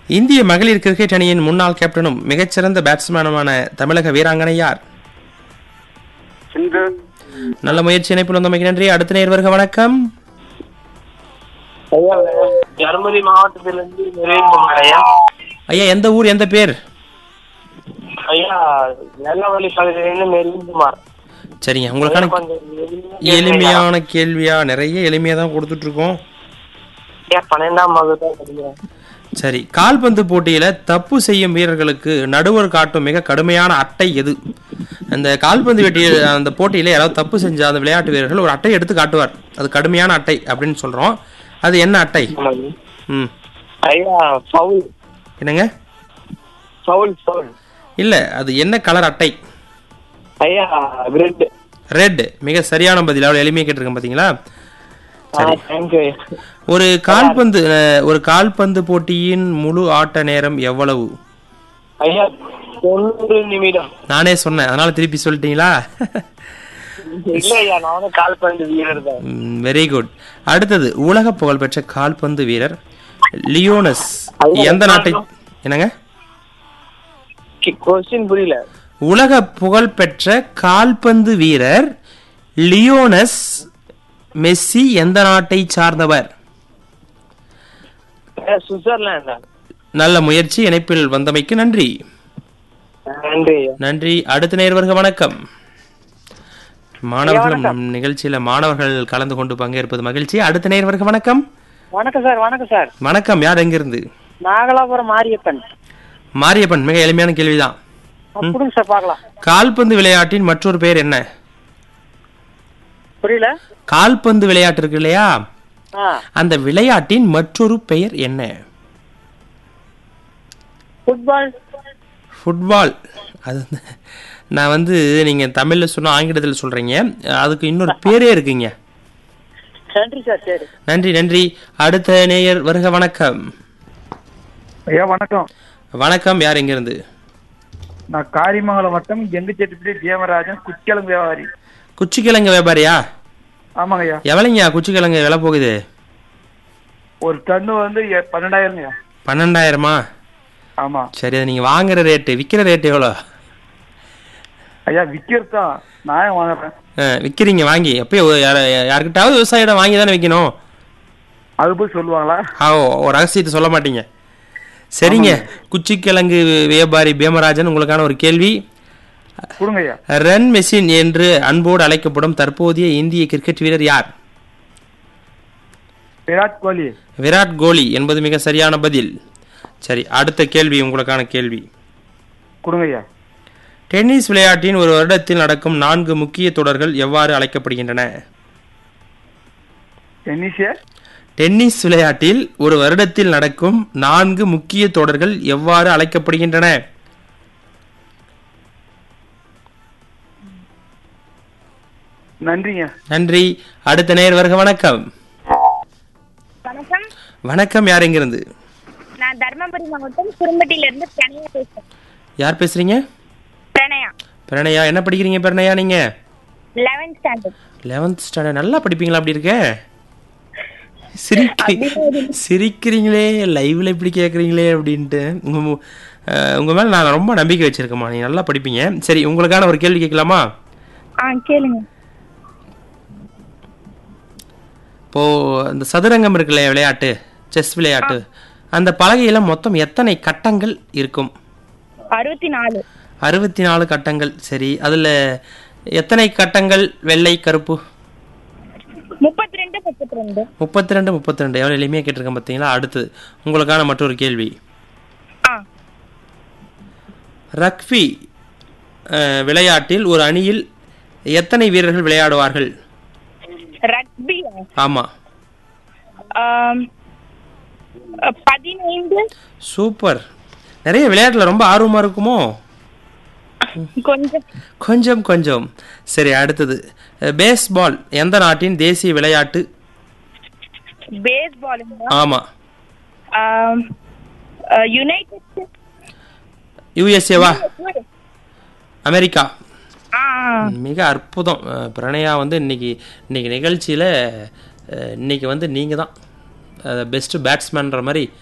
இந்திய மகளிர் கிரிக்கெட் அணியின் முன்னாள் கேப்டனும் மிகச்சிறந்த பேட்ஸ்மேனுமான தமிழக வீராங்கனை யார் சிந்து நல்ல முயற்சி இணைப்பில் வந்தமைக்கு நன்றி அடுத்த நேர் வருக வணக்கம் ஐயா தருமபுரி மாவட்டத்திலிருந்து நிறைவுகுமார் ஐயா ஐயா எந்த ஊர் எந்த பேர் ஐயா நெல்லவள்ளி பகுதியிலிருந்து நெருங்குமார் சரிங்க உங்களுக்கான கொஞ்சம் எளிமையா எளிமையான கேள்வியா நிறைய எளிமையா தான் கொடுத்துட்டு இருக்கோம் ஐயா பன்னெண்டாம் வகுப்பு தான் படிக்கிறேன் சரி கால்பந்து போட்டியில தப்பு செய்யும் வீரர்களுக்கு நடுவர் காட்டும் மிக கடுமையான அட்டை எது அந்த கால்பந்து வெட்டி அந்த போட்டியில யாராவது தப்பு செஞ்ச அந்த விளையாட்டு வீரர்கள் ஒரு அட்டை எடுத்து காட்டுவார் அது கடுமையான அட்டை அப்படின்னு சொல்றோம் அது என்ன அட்டை ஆமாங்க. ம் ஐயா ஃபவுல் என்னங்க ஃபவுல் ஃபவுல் இல்ல அது என்ன கலர் அட்டை ஐயா ரெட் ரெட் மிக சரியான பதில் அவ்வளவு எளிமையா கேட்டிருக்கேன் பாத்தீங்களா தேங்க்யூ ஒரு கால்பந்து அஹ், ஒரு கால்பந்து போட்டியின் முழு ஆட்ட நேரம் எவ்வளவு ஐயா தொண்ணூறு நிமிடம் நானே சொன்னேன் அதனால திருப்பி சொல்லிட்டீங்களா இல்ல ஐயா நானும் கால்பந்து வீரர் தான் வெரி குட் அடுத்தது உலக புகழ்பெற்ற கால்பந்து வீரர் லியோனஸ் எந்த நாட்டை என்னங்க கொஸ்டின் புரியல உலக புகழ்பெற்ற கால்பந்து வீரர் லியோனஸ் மெஸ்ஸி எந்த நாட்டை சார்ந்தவர் ஐயா, சுவிட்சர்லாந்தா நல்ல முயற்சி இணைப்பில் வந்தமைக்கு நன்றி நன்றி ஐயா நன்றி அடுத்த நேர்வர்க வணக்கம் மாணவர்களும் நம் நிகழ்ச்சியில மாணவர்கள் கலந்து கொண்டு பங்கேற்பது மகிழ்ச்சி அடுத்த நேர்வர்க வணக்கம் வணக்கம் சார் வணக்கம் சார் வணக்கம் யார் எங்கிருந்து நாகலாபுரம் மாரியப்பன் மாரியப்பன் மிக எளிமையான கேள்விதான் கொடுங்க சார் பார்க்கலாம் கால்பந்து விளையாட்டின் மற்றொரு பெயர் என்ன புரியல கால்பந்து விளையாட்டு இருக்கு இல்லையா ஆ அந்த விளையாட்டின் மற்றொரு பெயர் என்ன ஃபுட்பால் ஃபுட்பால் அது வந்து நான் வந்து நீங்க தமிழ்ல சொன்னா ஆங்கிலத்தில் சொல்றீங்க அதுக்கு இன்னொரு பேரே இருக்குங்க நன்றி சார் சரி நன்றி நன்றி அடுத்த நேயர் வருக வணக்கம் ஐயா வணக்கம் வணக்கம் யார் எங்கிருந்து நான் காரிமங்கலம் வட்டம் எங்குச்செட்டிப்பட்டி தேவராஜன் குச்சிக்கிழங்கு வியாபாரி குச்சிக்கிழங்கு வியாபாரியா ஆமாங்க ஐயா எவ்வளோங்க குச்சிக்கிழங்கு விலை போகுது ஒரு டன்னு வந்து எ- பன்னெண்டாயிரங்க ஐயா பன்னெண்டாயிரமா ஆமா சரி அது நீங்க வாங்குற ரேட்டு விற்கிற ரேட்டு எவ்வளோ ஐயா விற்கிறது தான் நான் ஏன் வாங்குறேன் அஹ், விக்கிறீங்க வாங்கி எப்பயோ யார- யார்கிட்டயாவது விவசாயிடம் வாங்கி தானே விற்கணும் அது போய் சொல்லுவாங்களா ஆ ஓ, ஒரு ரகசியத்தை சொல்ல மாட்டீங்க சரிங்க குச்சிக்கிழங்கு வியாபாரி பேமராஜன் உங்களுக்கான ஒரு கேள்வி கொடுங்க ஐயா ரன் மெஷின் என்று அன்போடு அழைக்கப்படும் தற்போதைய இந்திய கிரிக்கெட் வீரர் யார் விராட் கோலி விராட் கோலி என்பது மிக சரியான பதில் சரி அடுத்த கேள்வி உங்களுக்கான கேள்வி கொடுங்க ஐயா டென்னிஸ் விளையாட்டின் ஒரு வருடத்தில் நடக்கும் நான்கு முக்கிய தொடர்கள் எவ்வாறு அழைக்கப்படுகின்றன டென்னிஸே டென்னிஸ் விளையாட்டில் ஒரு வருடத்தில் நடக்கும் நான்கு முக்கிய தொடர்கள் எவ்வாறு அழைக்கப்படுகின்றன நன்றிங்க நன்றி அடுத்த நேர் வருக வணக்கம் வணக்கம் வணக்கம் யார் எங்கிருந்து நான் தர்மபுரி மாவட்டம் குறும்பட்டியில இருந்து பிரணயா பேசுறேன் யார் பேசுறீங்க பிரணயா பிரணயா என்ன படிக்கிறீங்க பிரணயா நீங்க லெவன்த் ஸ்டாண்டர்ட் லெவன்த் ஸ்டாண்டர்ட் நல்லா படிப்பீங்களா அப்படி இருக்க சிரிக்கிறீ சிரிக்கிறீங்களே லைவ்ல இப்படி கேட்குறீங்களே அப்படின்ட்டு உங்க மு- அஹ், உங்க மேல நான் ரொம்ப நம்பிக்கை வச்சிருக்கேம்மா நீங்க நல்லா படிப்பீங்க சரி உங்களுக்கான ஒரு கேள்வி கேட்கலாமா ஆ கேளுங்க இப்போ இந்த சதுரங்கம் இருக்குல்ல விளையாட்டு செஸ் விளையாட்டு அந்த பலகையில மொத்தம் எத்தனை கட்டங்கள் இருக்கும் அறுபத்தி நாலு அறுபத்தி நாலு கட்டங்கள் சரி அதுல எத்தனை கட்டங்கள் வெள்ளை கருப்பு முப்பத்தி ரெண்டு முப்பத்தி ரெண்டு முப்பத்தி ரெண்டு முப்பத்தி ரெண்டு எவ்வளோ எளிமையாக கேட்டிருக்கேன் பார்த்தீங்களா அடுத்தது உங்களுக்கான மற்றொரு கேள்வி ஆ ரக்பி அஹ், விளையாட்டில் ஒரு அணியில் எத்தனை வீரர்கள் விளையாடுவார்கள் ரக்பி ஆமாம் பதினைந்து சூப்பர் நிறைய விளையாட்டில் ரொம்ப ஆர்வமாக இருக்குமோ கொஞ்சம் கொஞ்சம் கொஞ்சம் சரி அடுத்தது பேஸ்பால் எந்த நாட்டின் தேசிய விளையாட்டு பேஸ் பாலுங்க ஆமாம் யுனைடெட் யூஎஸ்ஏவா அமெரிக்கா ஆ மிக அற்புதம் அஹ், பிரணயா வந்து இன்னைக்கு இன்னைக்கு நிகழ்ச்சியில் இன்னைக்கு வந்து நீங்கள் தான் பெஸ்ட்டு பேட்ஸ்மேன்ற மாதிரி